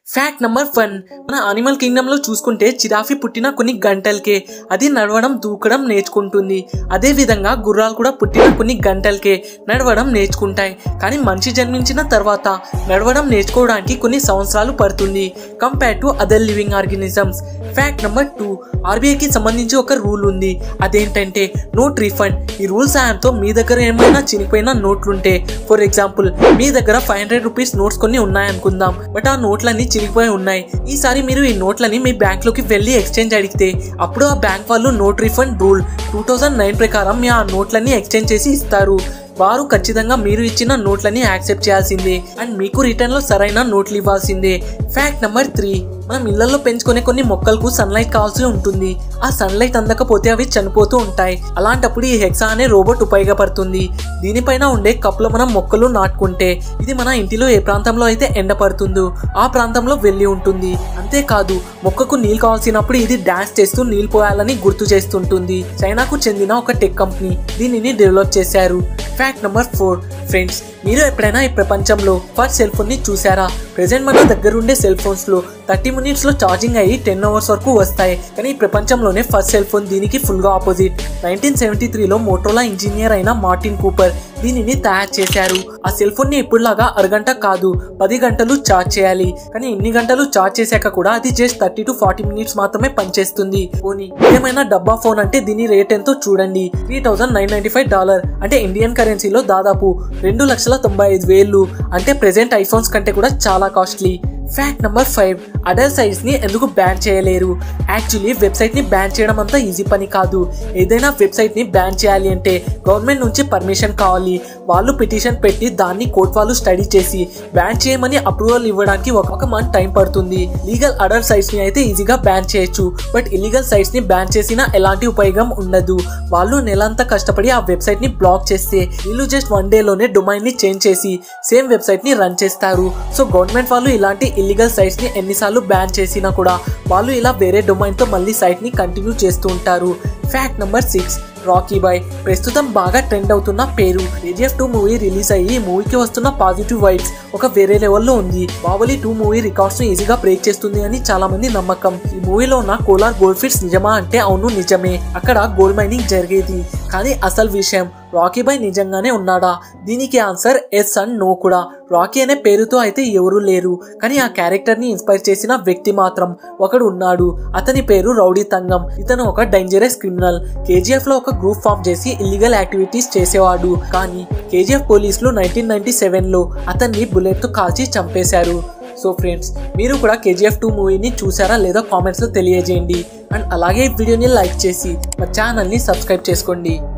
fact number one మన animal kingdom లో చూసుకుంటే చిరాఫీ పుట్టిన కొన్ని గంటలకే అది నడవడం దూకడం నేర్చుకుంటుంది అదే విధంగా గుర్రాలు కూడా పుట్టిన కొన్ని గంటలకే నడవడం నేర్చుకుంటాయి కానీ మనిషి జన్మించిన తర్వాత నడవడం నేర్చుకోవడానికి కొన్ని సంవత్సరాలు పడుతుంది compare to other living organisms fact number two ఆర్బీఐకి సంబంధించి ఒక రూల్ ఉంది అదేంటంటే నోట్ రీఫండ్ ఈ రూల్ సాయంతో మీ దగ్గర ఏమైనా చినిపోయిన నోట్లుంటే ఫర్ ఎగ్జాంపుల్ మీ దగ్గర ఫైవ్ హండ్రెడ్ రూపీస్ నోట్స్ కొన్ని ఉన్నాయనుకుందాం బట్ ఆ నోట్లన్నీ చిరిగిపోయి ఉన్నాయి ఈసారి మీరు ఈ నోట్లని మీ బ్యాంక్ లోకి వెళ్ళి ఎక్స్చేంజ్ అడిగితే అప్పుడు ఆ బ్యాంక్ వాళ్ళు note refund rule two thousand nine ప్రకారం మీ ఆ నోట్లన్నీ ఎక్స్చేంజ్ చేసి ఇస్తారు వారు ఖచ్చితంగా మీరు ఇచ్చిన నోట్లని యాక్సెప్ట్ చేయాల్సిందే అండ్ మీకు రిటర్న్ లో సరైన నోట్లు ఇవ్వాల్సిందే ఫ్యాక్ట్ నెంబర్ త్రీ మనం ఇళ్లలో పెంచుకునే కొన్ని మొక్కలకు సన్లైట్ కావాల్సి ఉంటుంది ఆ సన్లైట్ అందకపోతే అవి చనిపోతూ ఉంటాయి అలాంటప్పుడు ఈ హెక్సా అనే రోబోట్ ఉపయోగపడుతుంది దీనిపైన ఉండే కప్పులో మనం మొక్కలు నాటుకుంటే ఇది మన ఇంటిలో ఏ ప్రాంతంలో అయితే ఎండ పడుతుందో ఆ ప్రాంతంలో వెళ్ళి ఉంటుంది అంతేకాదు మొక్కకు నీళ్ళు కావాల్సినప్పుడు ఇది డాన్స్ చేస్తూ నీళ్ళు పోయాలని గుర్తు చేస్తుంటుంది చైనాకు చెందిన ఒక టెక్ కంపెనీ దీనిని డెవలప్ చేశారు ఫ్యాక్ట్ నెంబర్ ఫోర్ ఫ్రెండ్స్ మీరు ఎప్పుడైనా ఈ ప్రపంచంలో ఫస్ట్ సెల్ ఫోన్ ని చూసారా ప్రెసెంట్ మన దగ్గర ఉండే సెల్ ఫోన్స్ లో థర్టీ మినిట్స్ లో ఛార్జింగ్ అయ్యి టెన్ అవర్స్ వరకు వస్తాయి కానీ ఈ ప్రపంచంలోనే ఫస్ట్ సెల్ ఫోన్ దీనికి ఫుల్ గా ఆపోజిట్ నైన్టీన్ సెవెంటీ త్రీలో మోటోలా ఇంజనీర్ అయిన మార్టిన్ కూపర్ దీనిని తయారు చేశారు ఆ సెల్ ఫోన్ ని ఇప్పుడులాగా అరగంట కాదు పది గంటలు ఛార్జ్ చేయాలి కానీ ఇన్ని గంటలు ఛార్జ్ చేశాక కూడా అది just thirty to forty minutes మాత్రమే పనిచేస్తుంది పోనీ ఏమైనా డబ్బా ఫోన్ అంటే దీని రేట్ ఎంతో చూడండి three thousand nine ninety five dollar అంటే ఇండియన్ కరెన్సీలో దాదాపు రెండు లక్షల తొంభై ఐదు వేలు అంటే ప్రెసెంట్ ఐఫోన్స్ కంటే కూడా చాలా costly fact number five adult sites ని ఎందుకు బ్యాన్ చేయలేరు యాక్చువల్లీ వెబ్సైట్ ని బ్యాన్ చేయడం అంతా ఈజీ పని కాదు ఏదైనా వెబ్సైట్ ని బ్యాన్ చేయాలి అంటే గవర్నమెంట్ నుంచి పర్మిషన్ కావాలి వాళ్ళు పిటిషన్ పెట్టి దాన్ని కోర్ట్ వాళ్ళు స్టడీ చేసి బ్యాన్ చేయమని అప్రూవల్ ఇవ్వడానికి ఒక ఒక మంత్ టైం పడుతుంది లీగల్ అడర్ సైట్స్ ని అయితే ఈజీగా బ్యాన్ చేయొచ్చు బట్ ఇల్లీగల్ సైట్స్ ని బ్యాన్ చేసినా ఎలాంటి ఉపయోగం ఉండదు వాళ్ళు నెలంతా కష్టపడి ఆ వెబ్సైట్ ని బ్లాక్ చేస్తే వీళ్ళు జస్ట్ వన్ డే లోనే డొమైన్ ని చేంజ్ చేసి సేమ్ వెబ్సైట్ ని రన్ చేస్తారు సో గవర్నమెంట్ వాళ్ళు ఇలాంటి ఇల్లీగల్ సైట్స్ ని ఎన్నిసార్లు బ్యాన్ చేసినా కూడా వాళ్ళు ఇలా వేరే డొమైన్ తో మళ్ళీ సైట్ ని కంటిన్యూ చేస్తూ ఉంటారు fact number six Rocky boy ప్రస్తుతం బాగా ట్రెండ్ అవుతున్న పేరు కేజీఎఫ్ టూ మూవీ రిలీజ్ అయ్యి ఈ మూవీకి వస్తున్న పాజిటివ్ వైబ్స్ ఒక వేరే లెవెల్లో ఉంది బాహుబలి టూ మూవీ రికార్డ్స్ ను ఈజీగా బ్రేక్ చేస్తుంది అని చాలా మంది నమ్మకం ఈ మూవీలో ఉన్న కోలార్ గోల్డ్ ఫిట్స్ నిజమా అంటే అవును నిజమే అక్కడ గోల్డ్ మైనింగ్ జరిగేది కానీ అసలు విషయం రాకీ బాయ్ నిజంగానే ఉన్నాడా దీనికి ఆన్సర్ ఎస్ అండ్ నో కూడా రాకీ అనే పేరుతో అయితే ఎవరూ లేరు కానీ ఆ క్యారెక్టర్ ని ఇన్స్పైర్ చేసిన వ్యక్తి మాత్రం ఒకడు ఉన్నాడు అతని పేరు రౌడీ తంగం ఇతను ఒక డేంజరస్ క్రిమినల్ కేజీఎఫ్ లో ఒక గ్రూప్ ఫామ్ చేసి ఇల్లీగల్ యాక్టివిటీస్ చేసేవాడు కానీ కేజీఎఫ్ పోలీసులు నైన్టీన్ నైన్టీ సెవెన్ లో అతన్ని బుల్లెట్ తో కాల్చి చంపేశారు సో ఫ్రెండ్స్ మీరు కూడా కేజీఎఫ్ టూ మూవీని చూసారా లేదా కామెంట్స్లో తెలియజేయండి అండ్ అలాగే ఈ వీడియోని లైక్ చేసి మా ఛానల్ని సబ్స్క్రైబ్ చేసుకోండి